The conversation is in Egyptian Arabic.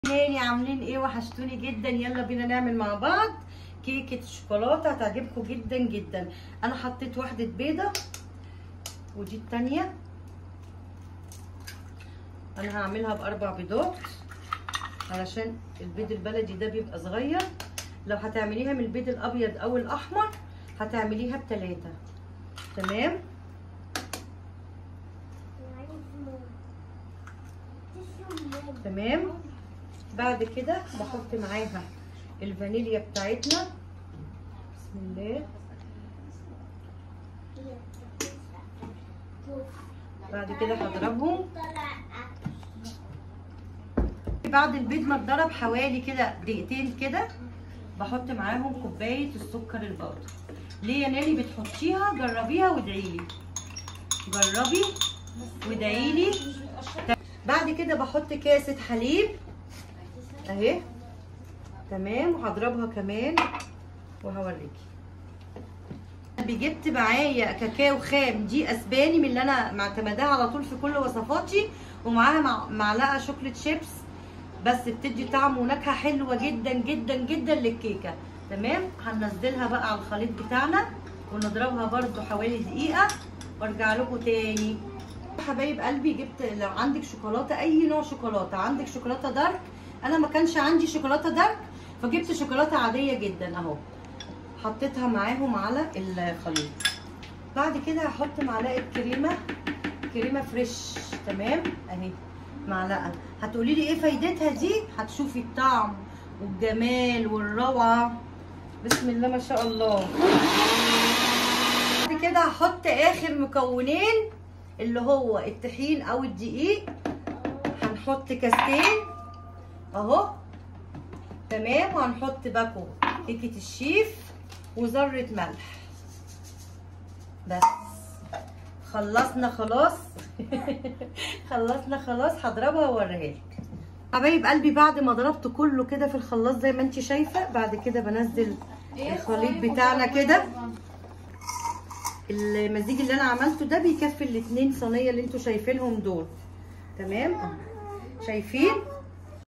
تاني عاملين ايه وحشتوني جدا يلا بينا نعمل مع بعض كيكه شوكولاته هتعجبكم جدا جدا انا حطيت واحده بيضه ودي التانيه انا هعملها باربع بيضات علشان البيض البلدي ده بيبقى صغير لو هتعمليها من البيض الابيض او الاحمر هتعمليها بتلاتة تمام تمام بعد كده بحط معاها الفانيليا بتاعتنا بسم الله بعد كده هضربهم بعد البيض ما اتضرب حوالي كده دقيقتين كده بحط معاهم كوبايه السكر البودر ليه يا نالي بتحطيها جربيها وادعيلي جربي وادعيلي بعد كده بحط كاسه حليب اهي تمام وهضربها كمان وهوريكي جبت معايا كاكاو خام دي اسباني من اللي انا معتمداها على طول في كل وصفاتي ومعاها مع معلقه شوكليت شيبس بس بتدي طعم ونكهه حلوه جدا جدا جدا للكيكه تمام هننزلها بقى على الخليط بتاعنا ونضربها برده حوالي دقيقه وارجع لكم تاني حبايب قلبي جبت لو عندك شوكولاته اي نوع شوكولاته عندك شوكولاته دارك انا ما كانش عندي شوكولاته دارك فجبت شوكولاته عاديه جدا اهو حطيتها معاهم على الخليط بعد كده هحط معلقه كريمه كريمه فريش تمام اهي معلقه هتقولي لي ايه فايدتها دي هتشوفي الطعم والجمال والروعه بسم الله ما شاء الله بعد كده هحط اخر مكونين اللي هو الطحين او الدقيق هنحط كاستين اهو تمام وهنحط باكو كيكه الشيف وذره ملح بس خلصنا خلاص خلصنا خلاص هضربها واوريها لك حبايب قلبي بعد ما ضربت كله كده في الخلاط زي ما انت شايفه بعد كده بنزل الخليط بتاعنا كده المزيج اللي انا عملته ده بيكفي الاتنين صينيه اللي انتوا شايفينهم دول تمام شايفين